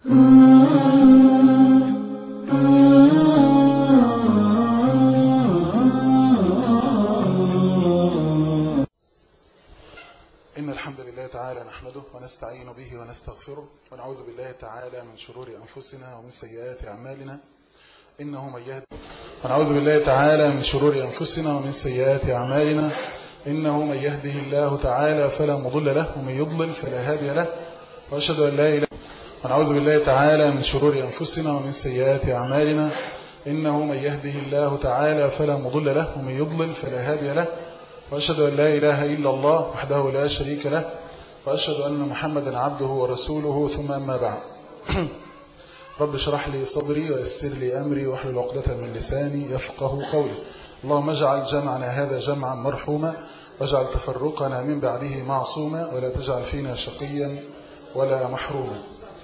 إن الحمد لله تعالى نحمده ونستعين به ونستغفره ونعوذ بالله تعالى من شرور أنفسنا ومن سيئات أعمالنا إنه من يهد ونعوذ بالله تعالى من شرور أنفسنا ومن سيئات أعمالنا إنه من يهده الله تعالى فلا مضل له ومن يضلل فلا هادي له وأشهد أن لا إله ونعوذ بالله تعالى من شرور أنفسنا ومن سيئات أعمالنا إنه من يهده الله تعالى فلا مضل له ومن يضلل فلا هادي له وأشهد أن لا إله إلا الله وحده لا شريك له وأشهد أن محمدا عبده ورسوله ثم أما بعد رب اشرح لي صدري ويسر لي أمري واحلل عقدة من لساني يفقه قولي اللهم اجعل جمعنا هذا جمعا مرحوما واجعل تفرقنا من بعده معصوما ولا تجعل فينا شقيا ولا محروما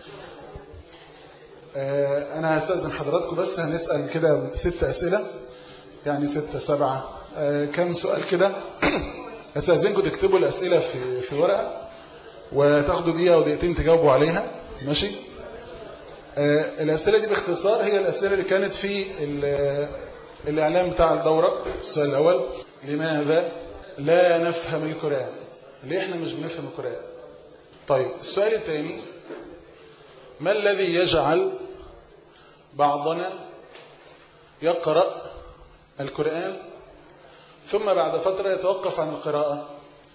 آه، أنا هستأذن حضراتكم بس هنسأل كده ست أسئلة يعني ستة سبعة آه، كم سؤال كده هستأذنكم تكتبوا الأسئلة في في ورقة وتاخدوا دقيقة ودقيقتين تجاوبوا عليها ماشي آه، الأسئلة دي باختصار هي الأسئلة اللي كانت في ال- الإعلام بتاع الدورة السؤال الأول لماذا لا نفهم القرآن ليه احنا مش بنفهم القرآن طيب السؤال الثاني ما الذي يجعل بعضنا يقرأ القرآن ثم بعد فترة يتوقف عن القراءة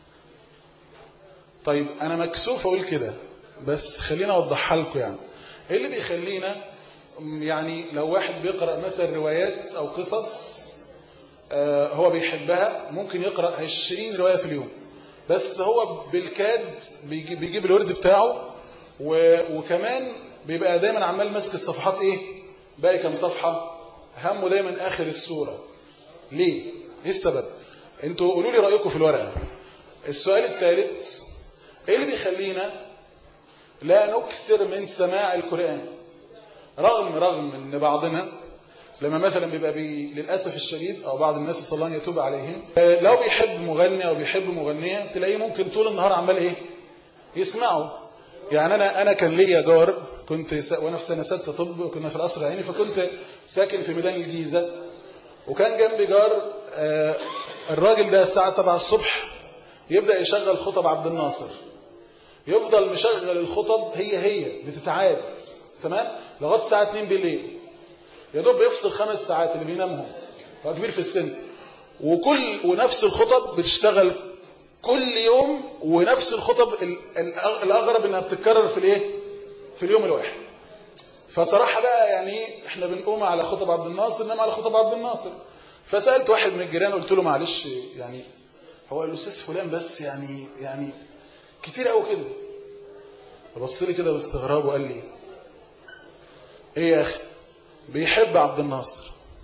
طيب أنا مكسوف أقول كده بس خلينا أوضحها لكم يعني إيه اللي بيخلينا يعني لو واحد بيقرأ مثلا روايات أو قصص آه، هو بيحبها ممكن يقرأ 20 رواية في اليوم بس هو بالكاد بيجي- بيجيب الورد بتاعه و- وكمان بيبقى دايما عمال ماسك الصفحات ايه باقي كام صفحة همه دايما آخر السورة ليه ايه السبب انتوا قولوا لي رأيكم في الورقة السؤال الثالث ايه اللي بيخلينا لا نكثر من سماع القرآن رغم رغم ان بعضنا لما مثلا بيبقى بي للأسف الشديد أو بعض الناس صلى الله يتوب عليهم آه، لو بيحب مغني أو بيحب مغنية تلاقيه ممكن طول النهار عمال إيه يسمعه يعني أنا أنا كان ليا جار كنت س... وأنا في سنة ستة طب وكنا في القصر العيني فكنت ساكن في ميدان الجيزة وكان جنبي جار آه، الراجل ده الساعة 7 الصبح يبدأ يشغل خطب عبد الناصر يفضل مشغل الخطب هي هي بتتعاد تمام لغايه الساعه 2 بالليل يا دوب بيفصل خمس ساعات اللي بينامهم هو كبير في السن وكل ونفس الخطب بتشتغل كل يوم ونفس الخطب ال- الأغ- الاغرب انها بتتكرر في الايه في اليوم الواحد فصراحه بقى يعني احنا بنقوم على خطب عبد الناصر انما على خطب عبد الناصر فسالت واحد من الجيران قلت له معلش يعني هو الاستاذ فلان بس يعني يعني كتير قوي كده فبص لي كده باستغراب وقال لي ايه يا اخي بيحب عبد الناصر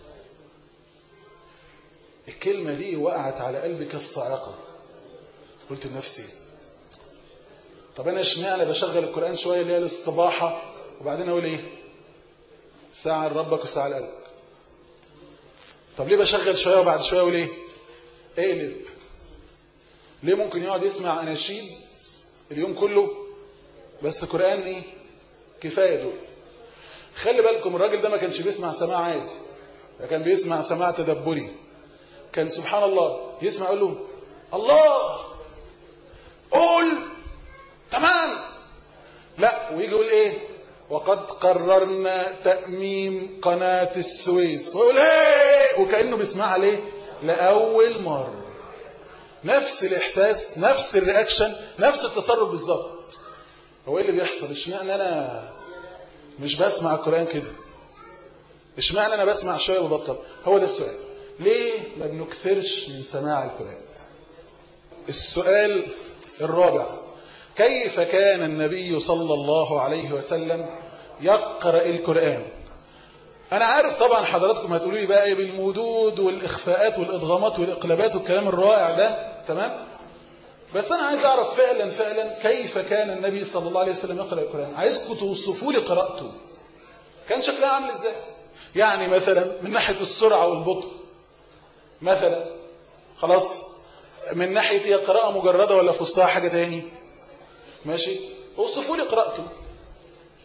الكلمة دي وقعت على قلبي كالصاعقة قلت لنفسي طب انا اشمعنى بشغل القرآن شوية اللي هي الاستباحة وبعدين اقول ايه ساعة لربك وساعة لقلبك طب ليه بشغل شوية وبعد شوية اقول ايه اقلب ليه ممكن يقعد يسمع اناشيد اليوم كله بس قرآن ايه كفاية دول خلي بالكم الراجل ده ما كانش بيسمع سماع عادي ده كان بيسمع سماع تدبري كان سبحان الله يسمع يقول له الله قول تمام لا ويجي يقول ايه وقد قررنا تأميم قناة السويس ويقول ايه وكأنه بيسمعها ليه لأول مرة نفس الإحساس نفس الرياكشن نفس التصرف بالظبط هو ايه اللي بيحصل اشمعنى انا مش بسمع القرآن كده اشمعنى انا بسمع شوية وبطل هو ده السؤال ليه ما بنكثرش من سماع القرآن السؤال الرابع كيف كان النبي صلى الله عليه وسلم يقرأ القرآن انا عارف طبعا حضراتكم هتقولوا لي بقى ايه بالمدود والاخفاءات والادغامات والاقلابات والكلام الرائع ده تمام بس انا عايز اعرف فعلا فعلا كيف كان النبي صلى الله عليه وسلم يقرأ القرآن عايزكم توصفوا لي قراءته كان شكلها عامل ازاي يعني مثلا من ناحية السرعة والبطء مثلا خلاص من ناحية هي قراءة مجردة ولا في وسطها حاجة تاني ماشي اوصفوا لي قراءته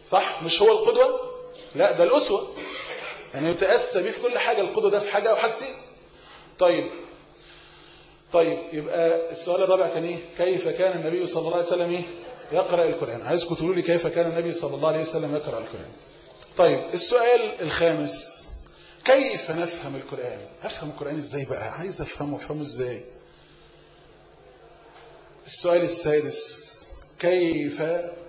صح مش هو القدوة لا ده الأسوة يعني يتأسى بيه في كل حاجة القدوة ده في حاجة أو حاجتين طيب طيب يبقى السؤال الرابع كان ايه كيف كان النبي صلى الله عليه وسلم ايه يقرأ القرآن عايزكم تقولوا لي كيف كان النبي صلى الله عليه وسلم يقرأ القرآن طيب السؤال الخامس كيف نفهم القرآن افهم القرآن ازاي بقى عايز افهمه افهمه ازاي السؤال السادس كيف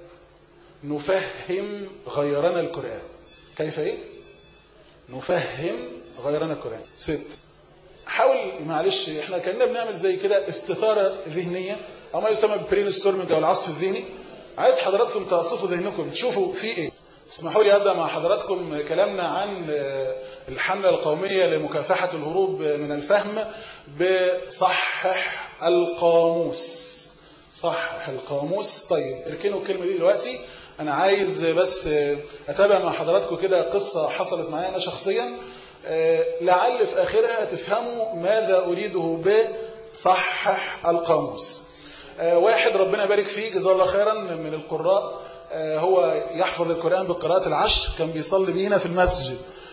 نفهم غيرنا القرآن كيف ايه نفهم غيرنا القرآن ست حاول معلش احنا كنا بنعمل زي كده استثارة ذهنية او ما يسمى برين ستورمنج او العصف الذهني عايز حضراتكم تعصفوا ذهنكم تشوفوا في ايه اسمحوا لي ابدا مع حضراتكم كلامنا عن الحملة القومية لمكافحة الهروب من الفهم بصحح القاموس صحح القاموس طيب اركنوا الكلمة دي دلوقتي انا عايز بس اتابع مع حضراتكم كده قصة حصلت معايا انا شخصيا لعل في آخرها تفهموا ماذا أريده بصحح القاموس واحد ربنا يبارك فيه جزاه الله خيرا من القراء هو يحفظ القرآن بالقراءة العشر كان بيصلي بينا في المسجد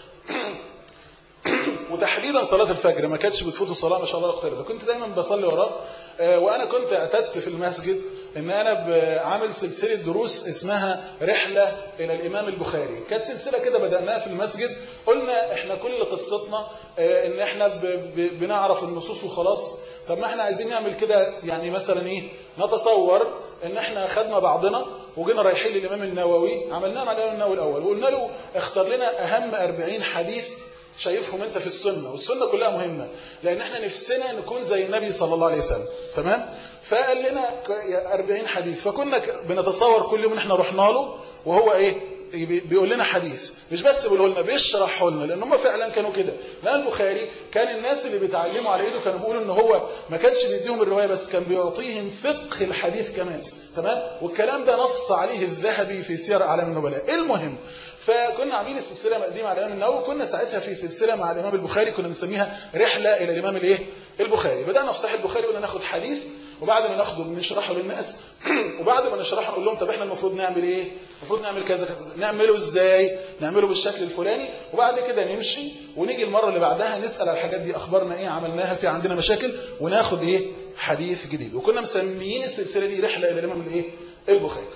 وتحديدا صلاة الفجر ما كانتش بتفوته صلاة ما شاء الله اقترب كنت دايما بصلي وراه وأنا كنت اعتدت في المسجد ان انا عامل سلسلة دروس اسمها رحلة الى الامام البخاري كانت سلسلة كده بدأناها في المسجد قلنا احنا كل قصتنا ان احنا بنعرف النصوص وخلاص طب ما احنا عايزين نعمل كده يعني مثلا ايه نتصور ان احنا خدنا بعضنا وجينا رايحين للامام النووي عملناها مع الامام النووي الاول وقلنا له اختار لنا اهم 40 حديث شايفهم انت في السنة والسنة كلها مهمة لان احنا نفسنا نكون زي النبي صلى الله عليه وسلم تمام فقال لنا 40 حديث فكنا بنتصور كل يوم ان احنا رحنا له وهو ايه بيقول لنا حديث مش بس بيقول لنا بيشرحه لنا لان هم فعلا كانوا كده لان البخاري كان الناس اللي بيتعلموا على ايده كانوا بيقولوا ان هو ما كانش بيديهم الروايه بس كان بيعطيهم فقه الحديث كمان تمام والكلام ده نص عليه الذهبي في سير اعلام النبلاء المهم فكنا عاملين السلسله مقدمه على الامام النووي كنا ساعتها في سلسله مع الامام البخاري كنا بنسميها رحله الى الامام الايه البخاري بدانا في صحيح البخاري قلنا ناخد حديث وبعد ما ناخده بنشرحه للناس وبعد ما نشرحه نقول لهم طب احنا المفروض نعمل ايه المفروض نعمل كذا كذا نعمله ازاي نعمله بالشكل الفلاني وبعد كده نمشي ونيجي المره اللي بعدها نسال على الحاجات دي اخبارنا ايه عملناها في عندنا مشاكل وناخد ايه حديث جديد وكنا مسميين السلسله دي رحله الى الامام الايه البخاري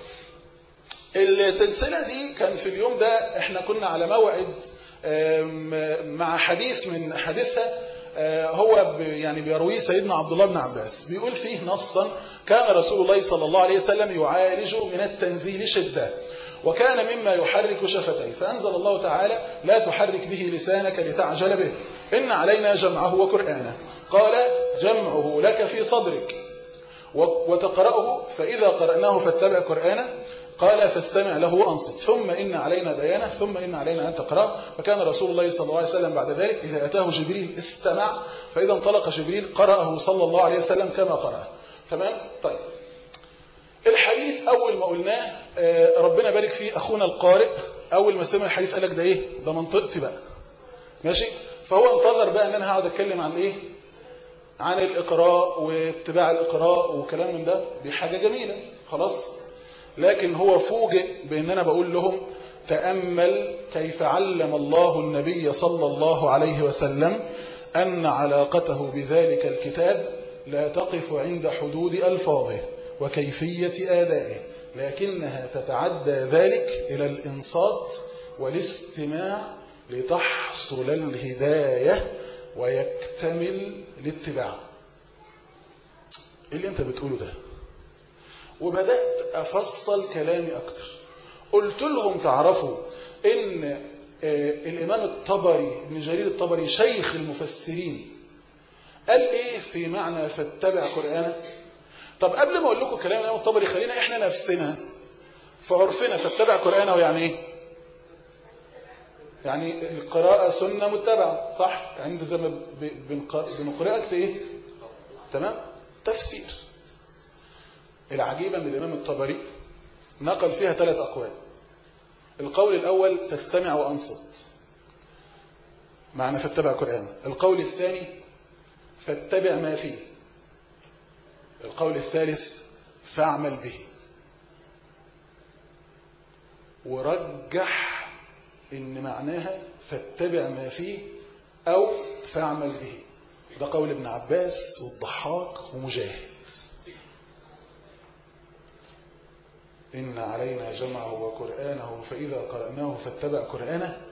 السلسله دي كان في اليوم ده احنا كنا على موعد مع حديث من حديثها هو يعني بيرويه سيدنا عبد الله بن عباس بيقول فيه نصا كان رسول الله صلى الله عليه وسلم يعالج من التنزيل شدة وكان مما يحرك شفتيه فأنزل الله تعالى لا تحرك به لسانك لتعجل به إن علينا جمعه وقرآنه قال جمعه لك في صدرك وتقرأه فإذا قرأناه فاتبع قرآنه قال فاستمع له وأنصت ثم إن علينا بيانه ثم إن علينا أن تقرأ فكان رسول الله صلى الله عليه وسلم بعد ذلك إذا أتاه جبريل استمع فإذا انطلق جبريل قرأه صلى الله عليه وسلم كما قرأه تمام؟ طيب الحديث أول ما قلناه ربنا بارك فيه أخونا القارئ أول ما سمع الحديث قال لك ده إيه؟ ده منطقتي بقى ماشي؟ فهو انتظر بقى أن أنا هقعد أتكلم عن إيه؟ عن الإقراء واتباع الإقراء وكلام من ده دي حاجة جميلة خلاص لكن هو فوجئ بأن أنا بقول لهم تأمل كيف علم الله النبي صلى الله عليه وسلم أن علاقته بذلك الكتاب لا تقف عند حدود ألفاظه وكيفية آدائه لكنها تتعدى ذلك إلى الإنصات والاستماع لتحصل الهداية ويكتمل الاتباع إيه اللي أنت بتقوله ده وبدأت أفصل كلامي أكتر قلت لهم تعرفوا إن الإمام الطبري ابن جرير الطبري شيخ المفسرين قال إيه في معنى فاتبع قرآنه طب قبل ما أقول لكم كلام الإمام الطبري خلينا إحنا نفسنا في عرفنا فاتبع قرآنه يعني إيه يعني القراءة سنة متبعة صح يعني انت زي ما بنقرأك ايه تمام تفسير العجيبة ان الإمام الطبري نقل فيها ثلاث أقوال القول الأول فاستمع وأنصت معنى فاتبع قرآن القول الثاني فاتبع ما فيه القول الثالث فاعمل به ورجح ان معناها فاتبع ما فيه او فاعمل به ده قول ابن عباس والضحاك ومجاهد إن علينا جمعه وقرآنه فإذا قرأناه فاتبع قرآنه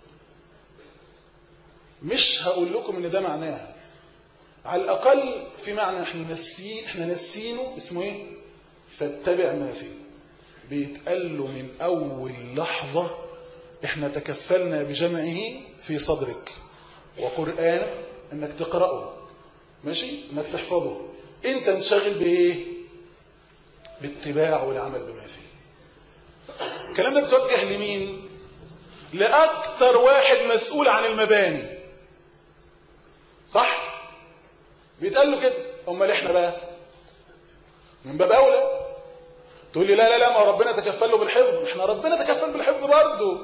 مش هقول لكم ان ده معناها على الأقل في معنى احنا نسين احنا نسينه اسمه ايه فاتبع ما فيه بيتقال له من أول لحظة احنا تكفلنا بجمعه في صدرك وقرآن انك تقرأه ماشي انك تحفظه انت انشغل بايه باتباع والعمل بما فيه الكلام ده بتوجه لمين لأكثر واحد مسؤول عن المباني صح بيتقال له كده امال احنا بقى من باب اولى تقول لي لا لا لا ما ربنا تكفل له بالحفظ احنا ربنا تكفل بالحفظ برضه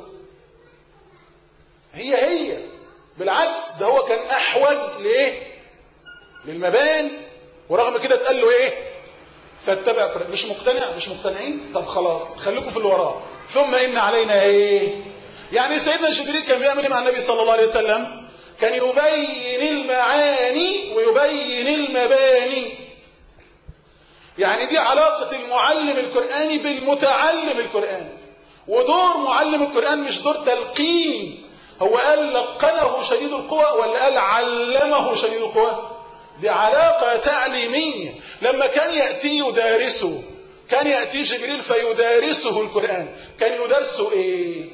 هي هي بالعكس ده هو كان احوج لايه للمباني ورغم كده اتقال له ايه فاتبع قرآن مش مقتنع مش مقتنعين طب خلاص خليكم في اللي وراه ثم ان علينا ايه يعني سيدنا جبريل كان بيعمل ايه مع النبي صلى الله عليه وسلم كان يبين المعاني ويبين المباني يعني دي علاقة المعلم القرآني بالمتعلم القرآني ودور معلم القرآن مش دور تلقيني هو قال لقنه شديد القوى ولا قال علمه شديد القوى دي علاقة تعليمية لما كان يأتي يدارسه كان يأتي جبريل فيدارسه القرآن كان يدرسه ايه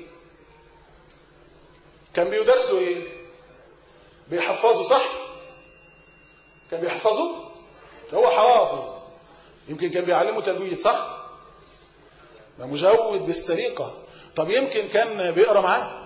كان بيدرسه ايه بيحفظه صح كان بيحفظه هو حافظ يمكن كان بيعلمه تجويد صح ده مجود بالسليقة طب يمكن كان بيقرأ معاه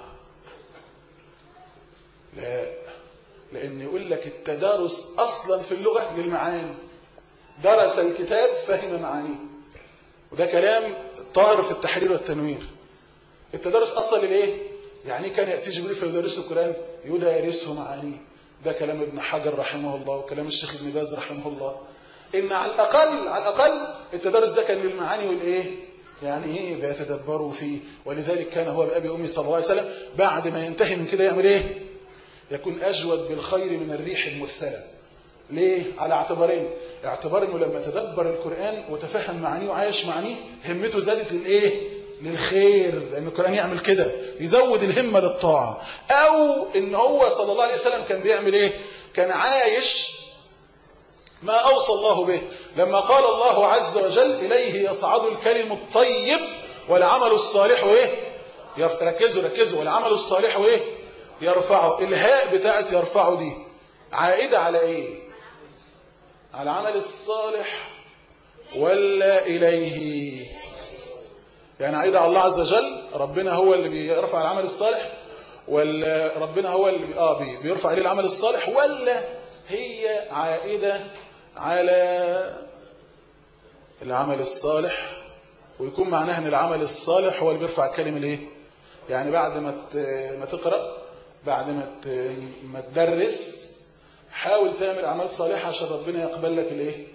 لا لأن يقول لك التدارس أصلا في اللغة للمعاني درس الكتاب فهم معانيه وده كلام طاهر في التحرير والتنوير التدارس أصلا للإيه؟ يعني كان يأتي جبريل فيدرسه القرآن يدارسه معانيه ده كلام ابن حجر رحمه الله وكلام الشيخ ابن باز رحمه الله إن على الأقل على الأقل التدارس ده كان للمعاني والإيه؟ يعني إيه بيتدبروا فيه ولذلك كان هو بأبي أمي صلى الله عليه وسلم بعد ما ينتهي من كده يعمل إيه؟ يكون أجود بالخير من الريح المرسلة ليه؟ على اعتبارين اعتبار انه لما تدبر القرآن وتفهم معانيه وعايش معانيه همته زادت للايه؟ للخير لأن القرآن يعمل كده يزود الهمة للطاعة أو إن هو صلى الله عليه وسلم كان بيعمل إيه؟ كان عايش ما أوصى الله به لما قال الله عز وجل إليه يصعد الكلم الطيب والعمل الصالح إيه؟ ركزوا ركزوا والعمل الصالح إيه؟ يرفعه الهاء بتاعت يرفعه دي عائدة على ايه على العمل الصالح ولا إليه يعني عائدة على الله عز وجل ربنا هو اللي بيرفع العمل الصالح ولا ربنا هو اللي آه بي بيرفع عليه العمل الصالح ولا هي عائدة على العمل الصالح ويكون معناها ان العمل الصالح هو اللي بيرفع الكلمة الايه يعني بعد ما ما تقرأ بعد ما ما تدرس حاول تعمل اعمال صالحه عشان ربنا يقبل لك الايه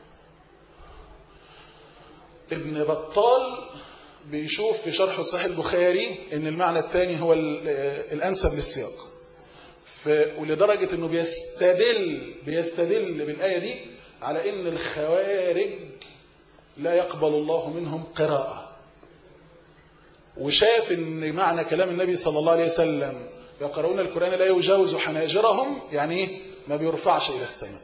ابن بطال بيشوف في شرح صحيح البخاري ان المعنى الثاني هو الانسب للسياق ولدرجه انه بيستدل بيستدل بالايه دي على ان الخوارج لا يقبل الله منهم قراءه وشاف ان معنى كلام النبي صلى الله عليه وسلم يقرؤون القرآن لا يجاوز حناجرهم يعني ايه ما بيرفعش إلى السماء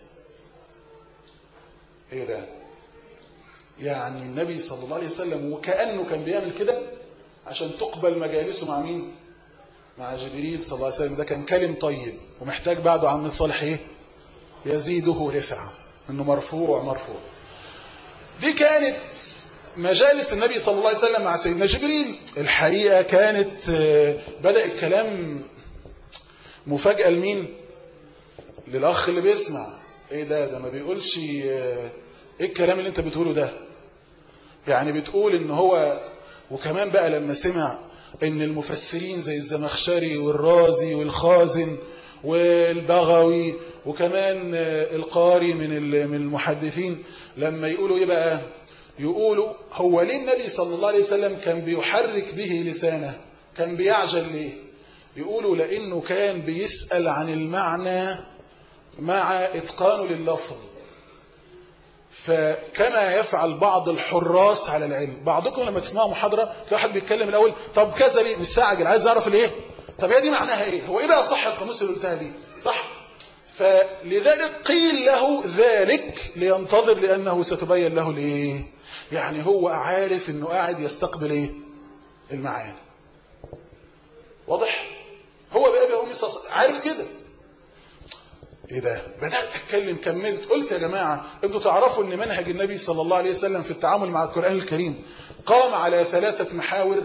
ايه ده يعني النبي صلى الله عليه وسلم وكأنه كان بيعمل كده عشان تقبل مجالسه مع مين مع جبريل صلى الله عليه وسلم ده كان كلم طيب ومحتاج بعده عمل صالح ايه يزيده رفعة انه مرفوع مرفوع دي كانت مجالس النبي صلى الله عليه وسلم مع سيدنا جبريل الحقيقة كانت بدأ الكلام مفاجأة لمين للأخ اللي بيسمع ايه ده ده ما بيقولش ايه الكلام اللي انت بتقوله ده يعني بتقول ان هو وكمان بقى لما سمع ان المفسرين زي الزمخشري والرازي والخازن والبغوي وكمان القاري من من المحدثين لما يقولوا ايه بقى يقولوا هو ليه النبي صلى الله عليه وسلم كان بيحرك به لسانه كان بيعجل ليه يقولوا لأنه كان بيسأل عن المعنى مع إتقانه لللفظ فكما يفعل بعض الحراس على العلم بعضكم لما تسمعوا محاضرة تلاقي واحد بيتكلم الأول طب كذا ليه مستعجل عايز أعرف الإيه طب هي دي معناها إيه هو إيه بقى صح القاموس اللي قلتها دي صح فلذلك قيل له ذلك لينتظر لأنه ستبين له ليه يعني هو عارف أنه قاعد يستقبل إيه المعاني واضح هو بأبي هو عارف كده ايه ده بدأت اتكلم كملت قلت يا جماعة انتوا تعرفوا ان منهج النبي صلى الله عليه وسلم في التعامل مع القرآن الكريم قام على ثلاثة محاور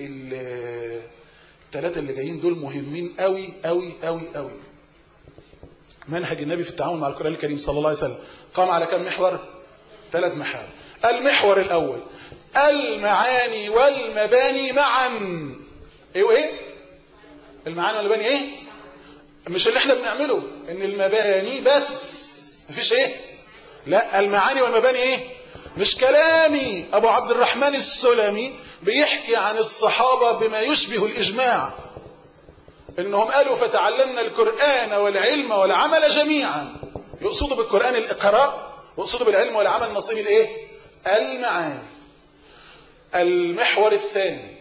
الثلاثة اللي جايين دول مهمين قوي قوي قوي قوي منهج النبي في التعامل مع القرآن الكريم صلى الله عليه وسلم قام على كم محور ثلاث محاور المحور الأول المعاني والمباني معا ايه وايه المعاني والمباني ايه مش اللي احنا بنعمله ان المباني بس مفيش ايه لا المعاني والمباني ايه مش كلامي ابو عبد الرحمن السلمي بيحكي عن الصحابة بما يشبه الاجماع انهم قالوا فتعلمنا القرآن والعلم والعمل جميعا يقصدوا بالقرآن الاقراء ويقصدوا بالعلم والعمل نصيب الايه المعاني المحور الثاني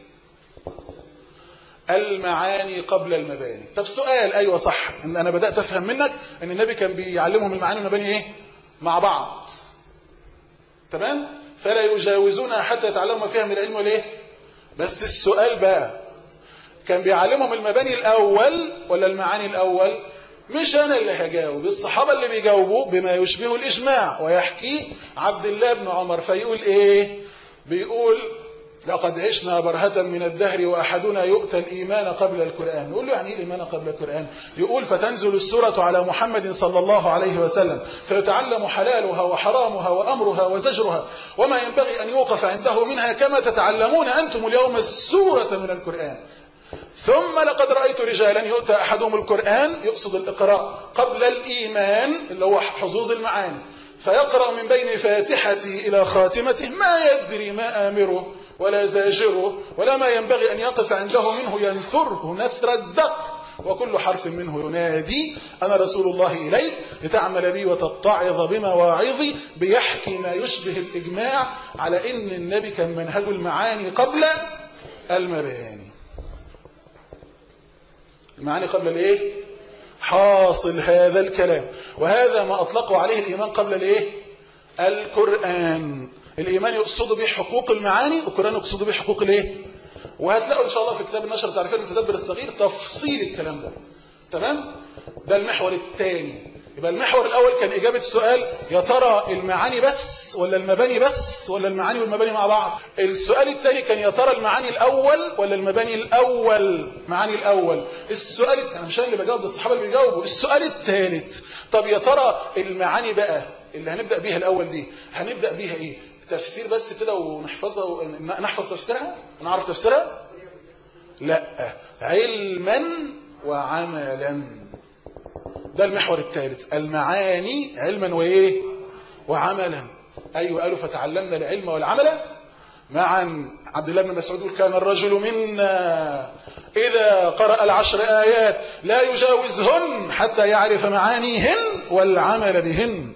المعاني قبل المباني طب سؤال أيوة صح إن أنا بدأت أفهم منك أن النبي كان بيعلمهم المعاني والمباني إيه مع بعض تمام فلا يجاوزونها حتى يتعلموا ما فيها من العلم والإيه بس السؤال بقى كان بيعلمهم المباني الأول ولا المعاني الأول مش أنا اللي هجاوب الصحابة اللي بيجاوبوا بما يشبه الإجماع ويحكي عبد الله بن عمر فيقول إيه بيقول لقد عشنا برهة من الدهر وأحدنا يؤتى الإيمان قبل القرآن يقول له يعني إيه الإيمان قبل القرآن يقول فتنزل السورة على محمد صلى الله عليه وسلم فيتعلم حلالها وحرامها وأمرها وزجرها وما ينبغي أن يوقف عنده منها كما تتعلمون أنتم اليوم السورة من القرآن ثم لقد رأيت رجالا يؤتى أحدهم القرآن يقصد الإقراء قبل الإيمان اللي هو حظوظ المعاني فيقرأ من بين فاتحته إلى خاتمته ما يدري ما آمره ولا زاجره ولا ما ينبغي أن يقف عنده منه ينثره نثر الدق وكل حرف منه ينادي أنا رسول الله إليك لتعمل بي وتتعظ بمواعظي بيحكي ما يشبه الإجماع على إن النبي كان منهج المعاني قبل المباني المعاني قبل الإيه؟ حاصل هذا الكلام وهذا ما أطلقوا عليه الإيمان قبل الإيه؟ القرآن الإيمان يقصد به حقوق المعاني والقرآن يقصد به حقوق الايه وهتلاقوا إن شاء الله في كتاب النشر تعرفين المتدبر الصغير تفصيل الكلام ده تمام ده المحور الثاني يبقى المحور الأول كان إجابة السؤال يا ترى المعاني بس ولا المباني بس ولا المعاني والمباني مع بعض السؤال الثاني كان يا ترى المعاني الأول ولا المباني الأول معاني الأول السؤال أنا مش أنا اللي بجاوب ده الصحابة اللي بيجاوبوا السؤال الثالث طب يا ترى المعاني بقى اللي هنبدأ بيها الأول دي هنبدأ بيها إيه تفسير بس كده ونحفظها ونحفظ تفسيرها ونعرف تفسيرها لا علما وعملا ده المحور الثالث المعاني علما وايه وعملا ايوه قالوا فتعلمنا العلم والعمل معا عبد الله بن مسعود يقول كان الرجل منا إذا قرأ العشر آيات لا يجاوزهن حتى يعرف معانيهن والعمل بهن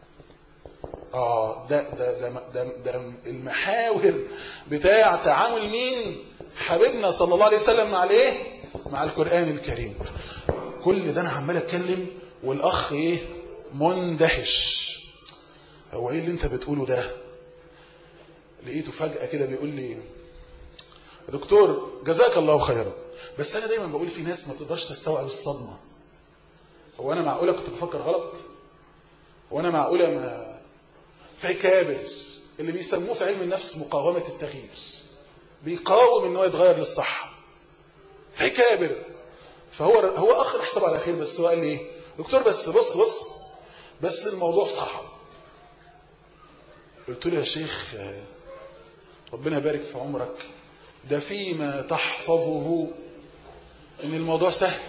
آه ده, ده, ده, ده, ده المحاور بتاع تعامل مين حبيبنا صلى الله عليه وسلم مع الايه مع القرآن الكريم كل ده انا عمال اتكلم والاخ ايه مندهش هو ايه اللي انت بتقوله ده لقيته فجأة كده بيقول لي دكتور جزاك الله خيرا بس انا دايما بقول في ناس ما تقدرش تستوعب الصدمة هو انا معقولة كنت بفكر غلط وانا معقولة ما في كابر اللي بيسموه في علم النفس مقاومة التغيير بيقاوم ان هو يتغير للصح في كابر فهو هو اخر حساب على خير بس هو قال لي ايه دكتور بس بص بص بس الموضوع صعب قلت له يا شيخ ربنا يبارك في عمرك ده فيما تحفظه ان الموضوع سهل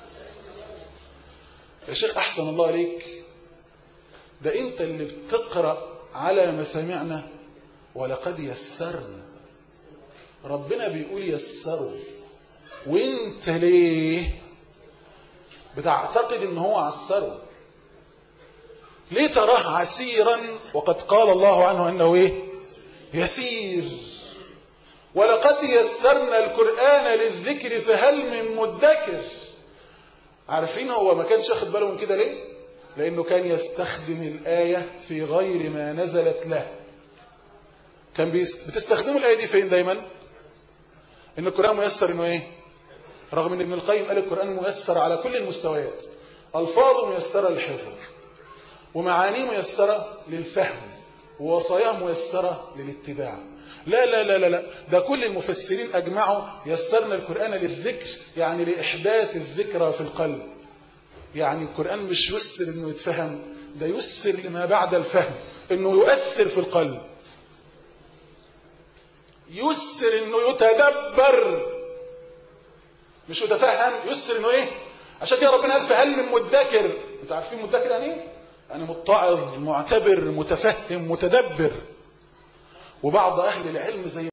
يا شيخ احسن الله عليك ده انت اللي بتقرأ على مسامعنا ولقد يسرنا ربنا بيقول يسروا وانت ليه بتعتقد ان هو عسره ليه تراه عسيرا وقد قال الله عنه انه ايه يسير ولقد يسرنا القرآن للذكر فهل من مدكر عارفين هو ما كانش ياخد باله من كده ليه لانه كان يستخدم الآية في غير ما نزلت له كان بتستخدموا الآية دي فين دايما ان القرآن ميسر انه ايه رغم ان ابن القيم قال القرآن ميسر على كل المستويات الفاظه ميسرة للحفظ ومعانيه ميسرة للفهم ووصاياه ميسرة للاتباع لا لا لا لا لا ده كل المفسرين أجمعوا يسرنا القرآن للذكر يعني لإحداث الذكرى في القلب يعني القرآن مش يسر إنه يتفهم ده يسر لما بعد الفهم إنه يؤثر في القلب يسر إنه يتدبر مش يتفهم يسر إنه إيه عشان كده ربنا قال فهل من مدكر انتوا عارفين مدكر يعني ايه يعني متعظ معتبر متفهم متدبر وبعض أهل العلم زي